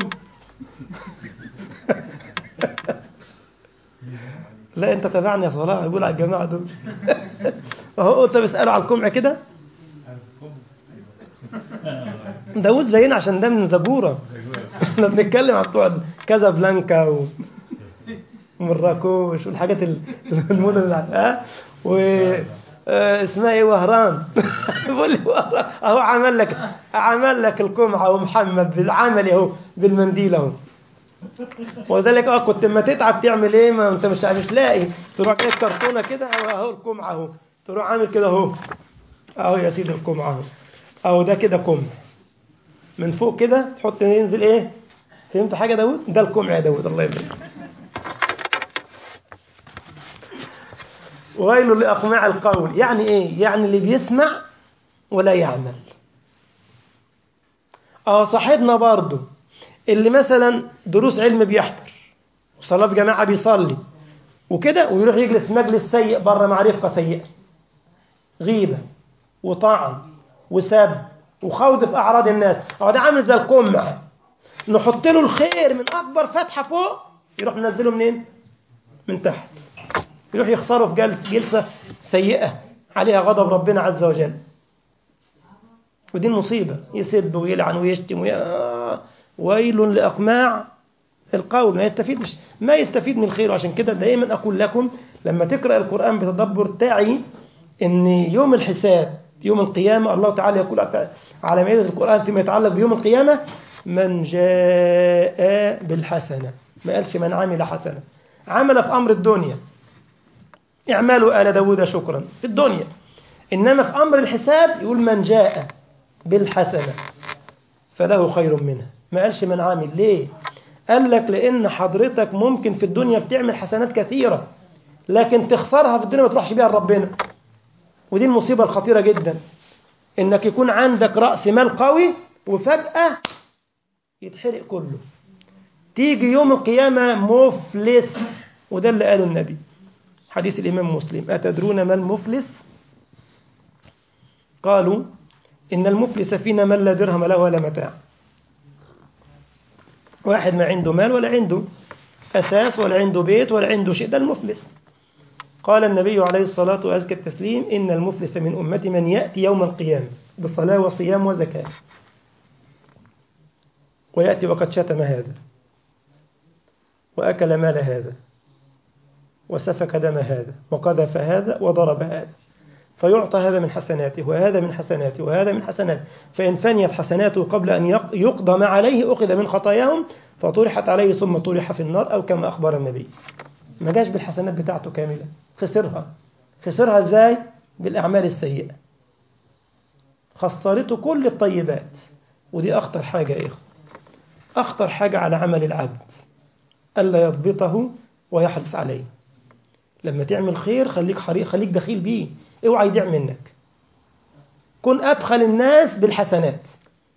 لا انت تابعني يا صلاح يقول على الجماعه دول اهو قلت بساله على الكمع كده داوود زينا عشان ده من زبوره احنا بنتكلم عن بتوع كازابلانكا و... ومراكش والحاجات المدن اللي ها و آه، اسمها ايه وهران بيقول لي وهران اهو عمل لك عمل لك القمعه ومحمد بالعمل اهو بالمنديل اهو وذلك اه كنت اما تتعب تعمل ايه ما انت مش مش لاقي تروح جايب كرتونه كده اهو اهو القمعه اهو تروح عامل كده اهو اهو يا سيدي القمعه اهو اهو ده كده قمع من فوق كده تحط ينزل ايه فهمت حاجه يا داود ده القمع يا داود الله يبارك ويل لأقماع القول يعني ايه يعني اللي بيسمع ولا يعمل اه صاحبنا برضه اللي مثلا دروس علم بيحضر وصلاة جماعة بيصلي وكده ويروح يجلس مجلس سيء بره مع رفقة سيئة غيبة وطعن وسب وخوض في أعراض الناس هو ده عامل زي القمع نحط له الخير من أكبر فتحة فوق يروح منزله منين؟ من تحت يروح يخسره في جلسة, جلسة سيئة عليها غضب ربنا عز وجل ودي المصيبة يسب ويلعن ويشتم وي... آه، ويل لأقماع القول ما يستفيد مش ما يستفيد من الخير وعشان كده دائما أقول لكم لما تقرأ القرآن بتدبر تعي أن يوم الحساب يوم القيامة الله تعالى يقول على مائدة القرآن فيما يتعلق بيوم القيامة من جاء بالحسنة ما قالش من عمل حسنة عمل في أمر الدنيا اعملوا آل داود شكرا في الدنيا إنما في أمر الحساب يقول من جاء بالحسنة فله خير منها ما قالش من عامل ليه قال لك لأن حضرتك ممكن في الدنيا بتعمل حسنات كثيرة لكن تخسرها في الدنيا ما تروحش بيها لربنا ودي المصيبة الخطيرة جدا إنك يكون عندك رأس مال قوي وفجأة يتحرق كله تيجي يوم القيامة مفلس وده اللي قاله النبي حديث الإمام مسلم أتدرون ما المفلس قالوا إن المفلس فينا من لا درهم له ولا متاع واحد ما عنده مال ولا عنده أساس ولا عنده بيت ولا عنده شيء ده المفلس قال النبي عليه الصلاة وأزكى التسليم إن المفلس من أمتي من يأتي يوم القيامة بصلاة وصيام وزكاة ويأتي وقد شتم هذا وأكل مال هذا وسفك دم هذا وقذف هذا وضرب هذا فيعطى هذا من حسناته وهذا من حسناته وهذا من حسناته فإن فنيت حسناته قبل أن يقضى ما عليه أخذ من خطاياهم فطرحت عليه ثم طرح في النار أو كما أخبر النبي ما جاش بالحسنات بتاعته كاملة خسرها خسرها إزاي؟ بالأعمال السيئة خسرته كل الطيبات ودي أخطر حاجة يا إخوة أخطر حاجة على عمل العبد ألا يضبطه ويحرص عليه لما تعمل خير خليك حريق خليك بخيل بيه اوعى يضيع منك كن أبخل الناس بالحسنات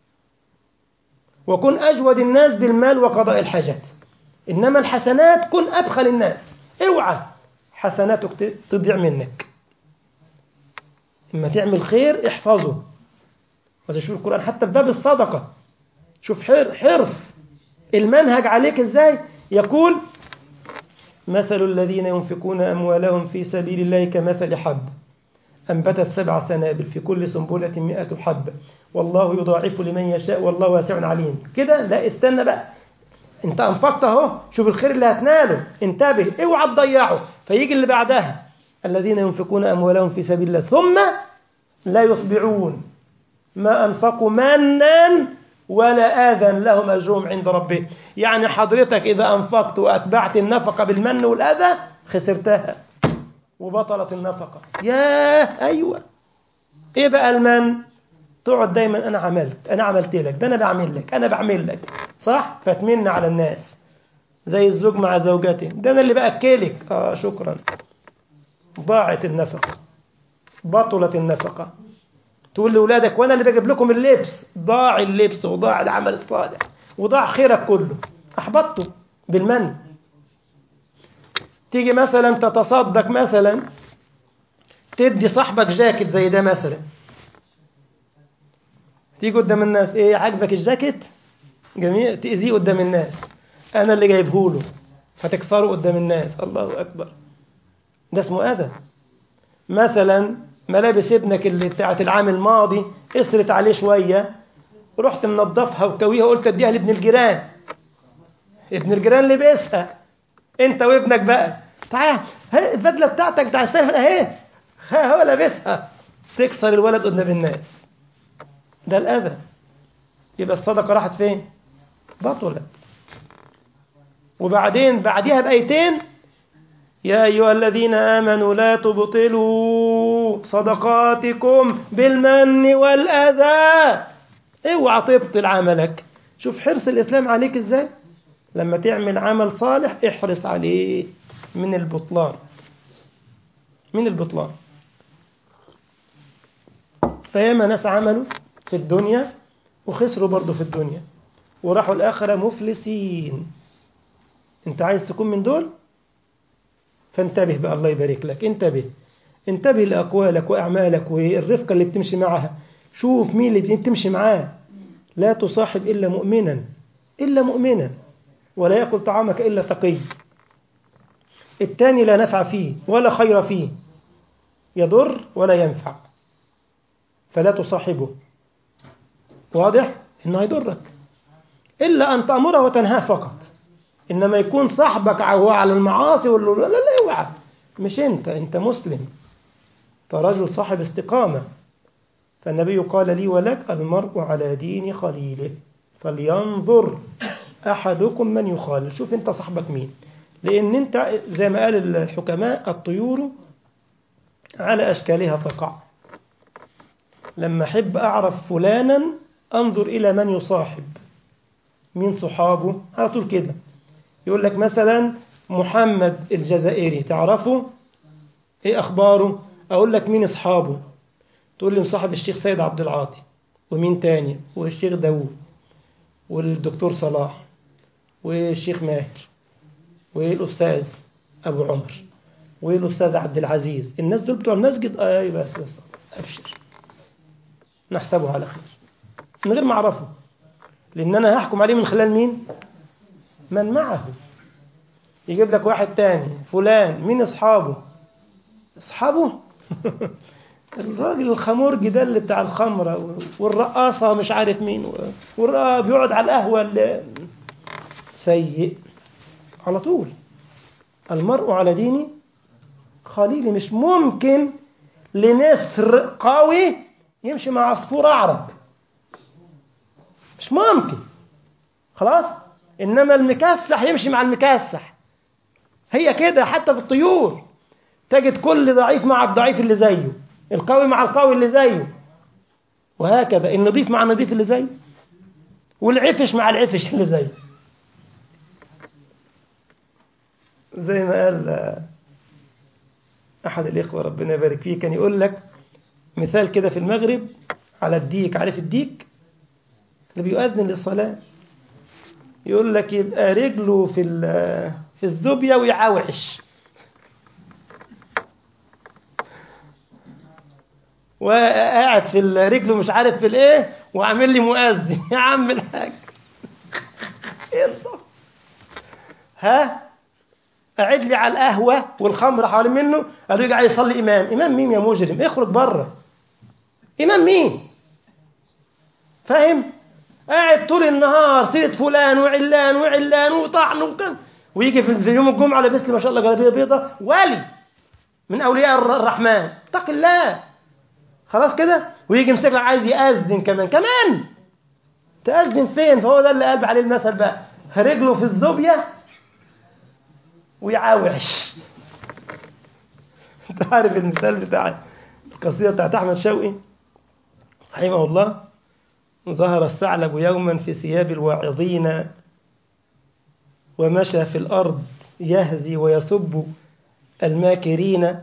وكن أجود الناس بالمال وقضاء الحاجات إنما الحسنات كن أبخل الناس اوعى حسناتك تضيع منك إما تعمل خير احفظه وتشوف القرآن حتى في باب الصدقة شوف حرص المنهج عليك ازاي يقول مثل الذين ينفقون أموالهم في سبيل الله كمثل حب أنبتت سبع سنابل في كل سنبلة مئة حبة والله يضاعف لمن يشاء والله واسع عليم كده لا استنى بقى انت انفقت اهو شوف الخير اللي هتناله انتبه اوعى تضيعه فيجي اللي بعدها الذين ينفقون اموالهم في سبيل الله ثم لا يتبعون ما انفقوا منا ولا آذى لهم أجرهم عند ربهم يعني حضرتك إذا أنفقت وأتبعت النفقة بالمن والأذى خسرتها وبطلت النفقة ياه أيوة إيه بقى المن تقعد دايما أنا عملت أنا عملت لك ده أنا بعمل لك أنا بعمل لك صح فتمن على الناس زي الزوج مع زوجته ده أنا اللي بأكلك آه شكرا ضاعت النفقة بطلت النفقة تقول لأولادك وأنا اللي بجيب لكم اللبس ضاع اللبس وضاع العمل الصالح وضاع خيرك كله أحبطته بالمن تيجي مثلا تتصدق مثلا تدي صاحبك جاكيت زي ده مثلا تيجي قدام الناس ايه عاجبك الجاكيت جميل تأذيه قدام الناس انا اللي جايبه له فتكسره قدام الناس الله اكبر ده اسمه اذى مثلا ملابس ابنك اللي بتاعت العام الماضي قصرت عليه شويه رحت منظفها وكويها قلت اديها لابن الجيران ابن الجيران لبسها انت وابنك بقى تعال البدله بتاعتك بتاع السنه اهي هو لابسها تكسر الولد قدام الناس ده الأذى يبقى الصدقة راحت فين؟ بطلت وبعدين بعديها بآيتين يا أيها الذين آمنوا لا تبطلوا صدقاتكم بالمن والأذى اوعى تبطل عملك شوف حرص الإسلام عليك ازاي لما تعمل عمل صالح احرص عليه من البطلان من البطلان فياما ناس عملوا في الدنيا وخسروا برضه في الدنيا وراحوا الآخرة مفلسين انت عايز تكون من دول فانتبه بقى الله يبارك لك انتبه انتبه لأقوالك وأعمالك والرفقة اللي بتمشي معها شوف مين اللي بتمشي معاه لا تصاحب إلا مؤمنا إلا مؤمنا ولا يأكل طعامك إلا تقي الثاني لا نفع فيه ولا خير فيه يضر ولا ينفع فلا تصاحبه واضح انه يضرك الا ان تامره وتنهاه فقط انما يكون صاحبك هو على المعاصي ولا لا لا اوعى مش انت انت مسلم فرجل صاحب استقامه فالنبي قال لي ولك المرء على دين خليله فلينظر احدكم من يخالل شوف انت صاحبك مين لان انت زي ما قال الحكماء الطيور على اشكالها تقع لما احب اعرف فلانا انظر الى من يصاحب مين صحابه على طول كده يقول لك مثلا محمد الجزائري تعرفه ايه اخباره اقول لك مين اصحابه تقول لي مصاحب الشيخ سيد عبد العاطي ومين تاني والشيخ داوود والدكتور صلاح والشيخ ماهر والاستاذ ابو عمر والاستاذ عبد العزيز الناس دول بتوع المسجد اي بس بس ابشر نحسبه على خير من غير ما اعرفه لان انا هحكم عليه من خلال مين من معه يجيب لك واحد تاني فلان مين اصحابه اصحابه الراجل الخمرجي ده اللي بتاع الخمره والرقاصه مش عارف مين بيقعد على القهوه اللي سيء على طول المرء على ديني خليلي مش ممكن لنسر قوي يمشي مع عصفور أعرج مش ممكن خلاص إنما المكسح يمشي مع المكسح هي كده حتى في الطيور تجد كل ضعيف مع الضعيف اللي زيه القوي مع القوي اللي زيه وهكذا النظيف مع النظيف اللي زيه والعفش مع العفش اللي زيه زي ما قال أحد الإخوة ربنا يبارك فيه كان يقول لك مثال كده في المغرب على الديك عارف الديك اللي بيؤذن للصلاة يقول لك يبقى رجله في في الزوبيا ويعوعش وقاعد في رجله مش عارف في الايه وعامل لي مؤذن يا عم الحاج ها قاعد لي على القهوه والخمر حوالين منه قالوا يجي عايز يصلي امام امام مين يا مجرم اخرج بره امام مين فاهم قاعد طول النهار سيره فلان وعلان وعلان وطعن وكذا ويجي في يوم الجمعه لابس لي ما شاء الله جلابيه بيضه ولي من اولياء الرحمن اتق الله خلاص كده ويجي يمسك لك عايز يأذن كمان كمان تأذن فين فهو ده اللي قلب عليه المثل بقى رجله في الزوبية ويعاوعش انت عارف المثال بتاع القصيدة بتاعت أحمد شوقي رحمه الله ظهر الثعلب يوما في ثياب الواعظين ومشى في الأرض يهزي ويسب الماكرين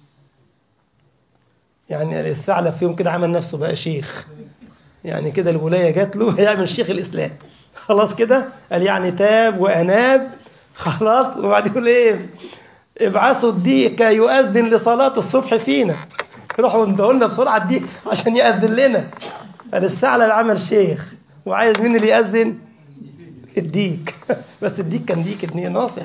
يعني الثعلب فيهم كده عمل نفسه بقى شيخ يعني كده الولاية جات له هيعمل شيخ الإسلام خلاص كده قال يعني تاب وأناب خلاص وبعد يقول إيه ابعثوا الديك يؤذن لصلاة الصبح فينا روحوا انتوا لنا بسرعة الديك عشان يأذن لنا قال الثعلب عمل شيخ وعايز مين اللي يأذن الديك بس الديك كان ديك ابن ناصح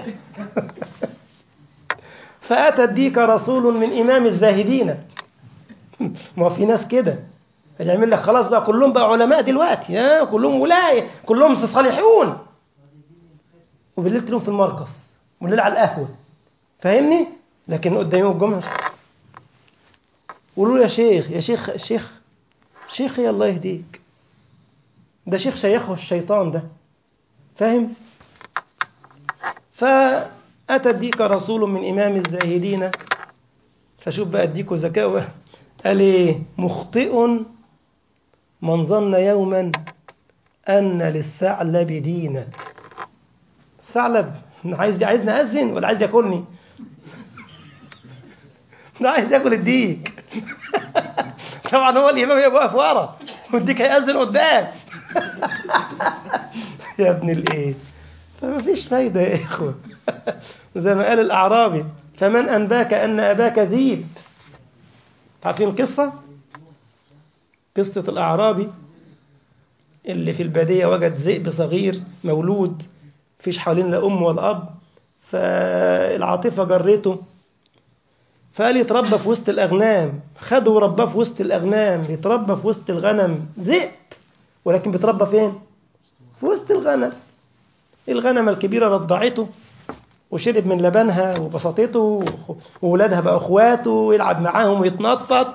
فأتى الديك رسول من إمام الزاهدين ما هو في ناس كده اللي يعمل لك خلاص بقى كلهم بقى علماء دلوقتي ها كلهم ولاية كلهم صالحون وبالليل تلاقيهم في المرقص والليل على القهوة فاهمني لكن قدام يوم الجمعة قولوا له يا شيخ يا شيخ شيخ شيخي الله يهديك ده شيخ شيخه الشيطان ده فاهم فأتى اديك رسول من إمام الزاهدين فشوف بقى اديكوا ذكاء قال ايه مخطئ من ظن يوما أن للثعلب دينا الثعلب عايز عايز نأذن ولا عايز ياكلني ده عايز ياكل الديك طبعا هو الإمام يبقى واقف ورا والديك هيأذن قدام يا ابن الايه فما فيش فايدة يا إخوة زي ما قال الأعرابي فمن أنباك أن أباك ذيب عارفين القصة؟ قصة الأعرابي اللي في البادية وجد ذئب صغير مولود فيش حوالين لا أم ولا أب فالعاطفة جرته فقال يتربى في وسط الأغنام خده ورباه في وسط الأغنام يتربى في وسط الغنم ذئب ولكن بيتربى فين؟ في وسط الغنم الغنمة الكبيرة رضعته وشرب من لبنها وبسطته وولادها بقى اخواته ويلعب معاهم ويتنطط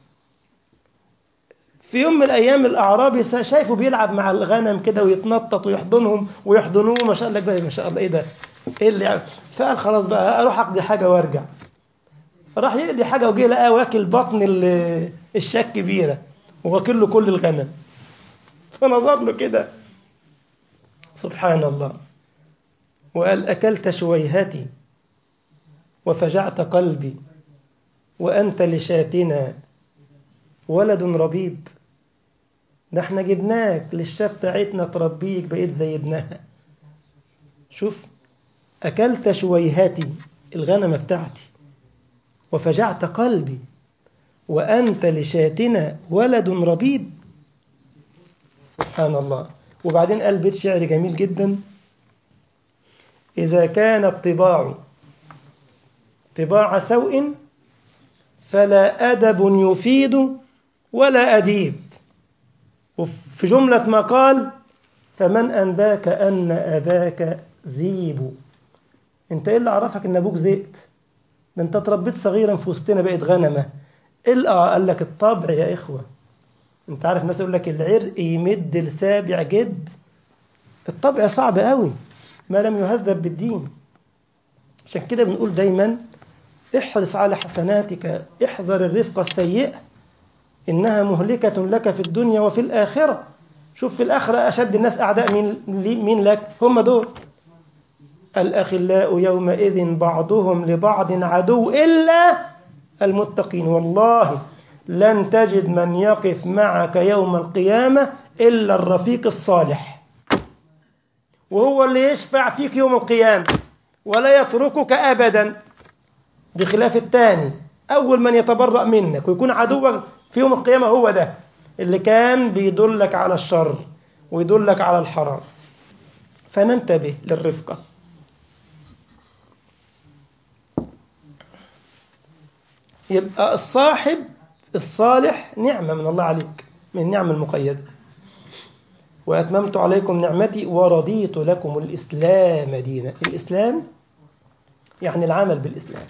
في يوم من الايام الاعرابي شايفه بيلعب مع الغنم كده ويتنطط ويحضنهم ويحضنوه ما شاء الله ما شاء الله ايه ده ايه اللي فقال خلاص بقى اروح اقضي حاجه وارجع راح يقضي حاجه وجه لقاه واكل بطن الشاك كبيره وواكل له كل الغنم فنظر له كده سبحان الله وقال أكلت شويهتي وفجعت قلبي وأنت لشاتنا ولد ربيب ده احنا جبناك للشاة بتاعتنا تربيك بقيت زي ابنها شوف أكلت شويهتي الغنمة بتاعتي وفجعت قلبي وأنت لشاتنا ولد ربيب سبحان الله وبعدين قال بيت شعر جميل جدا إذا كانت طباع طباع سوء فلا أدب يفيد ولا أديب وفي جملة ما قال فمن أنباك أن أباك ذيب أنت إيه اللي عرفك أن أبوك ذئب ده أنت اتربيت صغيرا في وسطنا بقيت غنمة إيه قال لك الطبع يا إخوة أنت عارف الناس يقول لك العرق يمد لسابع جد الطبع صعب قوي ما لم يهذب بالدين عشان كده بنقول دايما احرص على حسناتك احذر الرفقة السيئة إنها مهلكة لك في الدنيا وفي الآخرة شوف في الآخرة أشد الناس أعداء مين, مين لك هم دول الأخلاء يومئذ بعضهم لبعض عدو إلا المتقين والله لن تجد من يقف معك يوم القيامة إلا الرفيق الصالح وهو اللي يشفع فيك يوم القيامة ولا يتركك أبدا بخلاف الثاني أول من يتبرأ منك ويكون عدوك في يوم القيامة هو ده اللي كان بيدلك على الشر ويدلك على الحرام فننتبه للرفقة يبقى الصاحب الصالح نعمة من الله عليك من النعم المقيدة وأتممت عليكم نعمتي ورضيت لكم الإسلام دينا الإسلام يعني العمل بالإسلام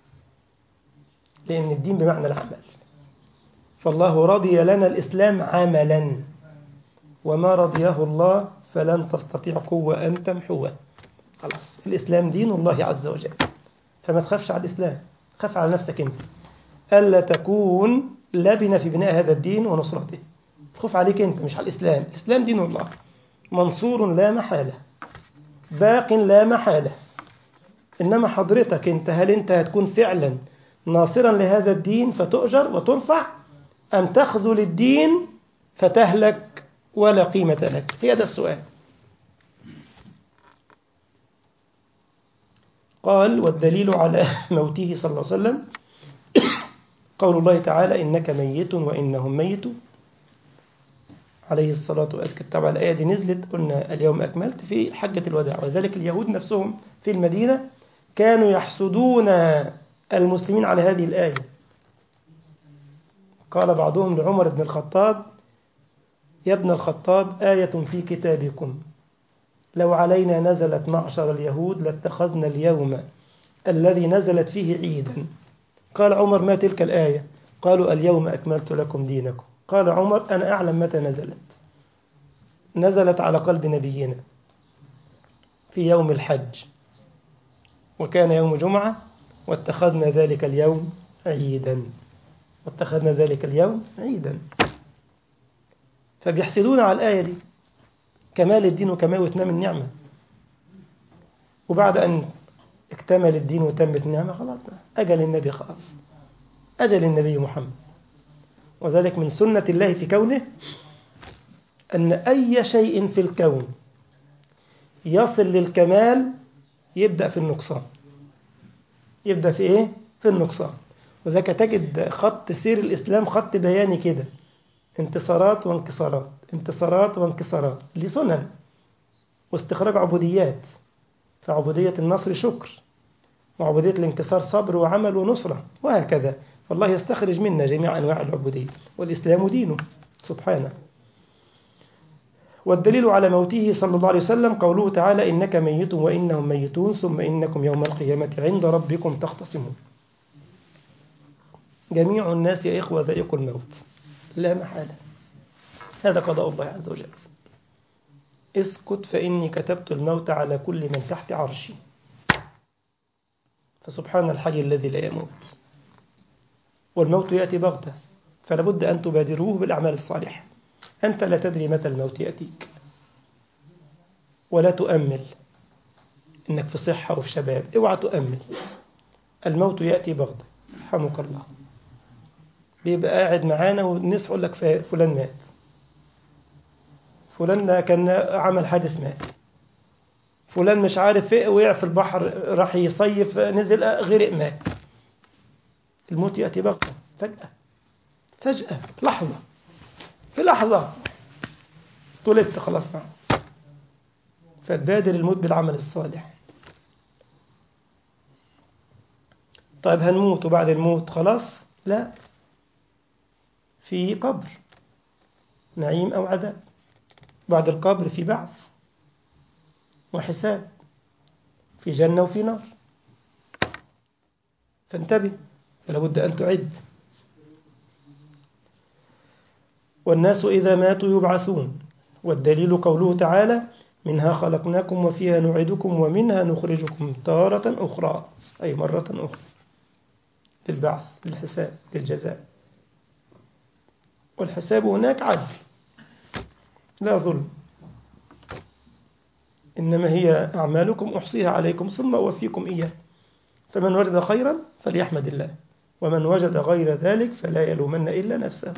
لأن الدين بمعنى العمل فالله رضي لنا الإسلام عملا وما رضيه الله فلن تستطيع قوة أن تمحوه خلاص الإسلام دين الله عز وجل فما تخافش على الإسلام خاف على نفسك أنت ألا تكون لبنة في بناء هذا الدين ونصرته خوف عليك أنت مش على الإسلام الإسلام دين الله منصور لا محالة باق لا محالة إنما حضرتك أنت هل أنت هتكون فعلا ناصرا لهذا الدين فتؤجر وترفع أم تخذل الدين فتهلك ولا قيمة لك هي ده السؤال قال والدليل على موته صلى الله عليه وسلم قول الله تعالى إنك ميت وإنهم ميتون عليه الصلاة والسلام طبعا الآية دي نزلت قلنا اليوم أكملت في حجة الوداع وذلك اليهود نفسهم في المدينة كانوا يحسدون المسلمين على هذه الآية قال بعضهم لعمر بن الخطاب يا ابن الخطاب آية في كتابكم لو علينا نزلت معشر اليهود لاتخذنا اليوم الذي نزلت فيه عيدا قال عمر ما تلك الآية قالوا اليوم أكملت لكم دينكم قال عمر أنا أعلم متى نزلت نزلت على قلب نبينا في يوم الحج وكان يوم جمعة واتخذنا ذلك اليوم عيدا واتخذنا ذلك اليوم عيدا فبيحسدون على الآية دي كمال الدين وكمال وإتمام النعمة وبعد أن اكتمل الدين وتمت النعمة خلاص بقى أجل النبي خلاص أجل النبي محمد وذلك من سنة الله في كونه أن أي شيء في الكون يصل للكمال يبدأ في النقصان يبدأ في إيه؟ في النقصان وذلك تجد خط سير الإسلام خط بياني كده انتصارات وانكسارات انتصارات وانكسارات لسنن واستخراج عبوديات فعبودية النصر شكر وعبودية الانكسار صبر وعمل ونصرة وهكذا فالله يستخرج منا جميع أنواع العبودية والإسلام دينه سبحانه والدليل على موته صلى الله عليه وسلم قوله تعالى إنك ميت وإنهم ميتون ثم إنكم يوم القيامة عند ربكم تختصمون جميع الناس يا إخوة ذائق الموت لا محالة هذا قضاء الله عز وجل اسكت فإني كتبت الموت على كل من تحت عرشي فسبحان الحي الذي لا يموت والموت يأتي بغتة فلا بد أن تبادروه بالأعمال الصالحة أنت لا تدري متى الموت يأتيك ولا تؤمل إنك في صحة وفي شباب اوعى تؤمل الموت يأتي بغتة رحمك الله بيبقى قاعد معانا والناس يقول لك فلان مات فلان كان عمل حادث مات فلان مش عارف ايه وقع في البحر راح يصيف نزل غرق مات الموت يأتي بغتة فجأة فجأة لحظة في لحظة طلبت خلاص معه فتبادر الموت بالعمل الصالح طيب هنموت وبعد الموت خلاص لا في قبر نعيم أو عذاب بعد القبر في بعث وحساب في جنة وفي نار فانتبه فلا بد أن تعد والناس إذا ماتوا يبعثون والدليل قوله تعالى منها خلقناكم وفيها نعيدكم ومنها نخرجكم تارة أخرى أي مرة أخرى للبعث للحساب للجزاء والحساب هناك عدل لا ظلم إنما هي أعمالكم أحصيها عليكم ثم أوفيكم إياه فمن وجد خيرا فليحمد الله ومن وجد غير ذلك فلا يلومن إلا نفسه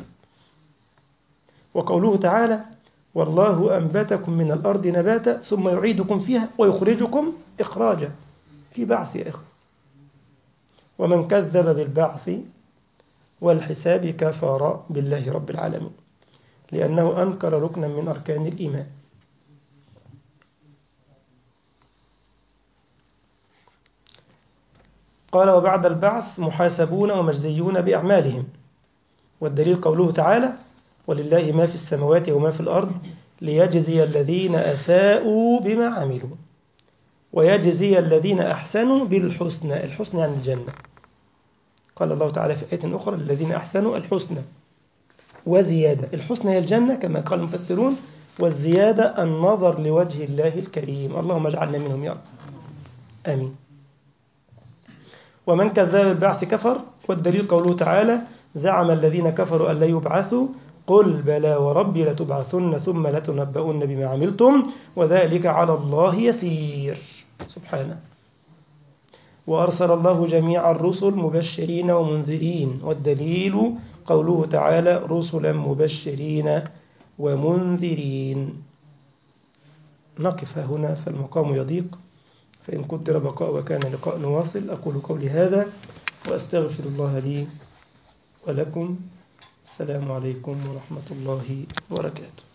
وقوله تعالى والله أنبتكم من الأرض نباتا ثم يعيدكم فيها ويخرجكم إخراجا في بعث يا إخوة ومن كذب بالبعث والحساب كفر بالله رب العالمين لأنه أنكر ركنا من أركان الإيمان قال وبعد البعث محاسبون ومجزيون بأعمالهم والدليل قوله تعالى ولله ما في السماوات وما في الأرض ليجزي الذين أساءوا بما عملوا ويجزي الذين أحسنوا بالحسنى الحسنى عن الجنة قال الله تعالى في آية أخرى الذين أحسنوا الحسنى وزيادة الحسنى هي الجنة كما قال المفسرون والزيادة النظر لوجه الله الكريم اللهم اجعلنا منهم يا رب آمين ومن كذب بالبعث كفر والدليل قوله تعالى زعم الذين كفروا أن لا يبعثوا قل بلى وربي لتبعثن ثم لتنبؤن بما عملتم وذلك على الله يسير سبحانه وأرسل الله جميع الرسل مبشرين ومنذرين والدليل قوله تعالى رسلا مبشرين ومنذرين نقف هنا فالمقام يضيق فإن قدر بقاء وكان لقاء نواصل أقول قولي هذا وأستغفر الله لي ولكم السلام عليكم ورحمة الله وبركاته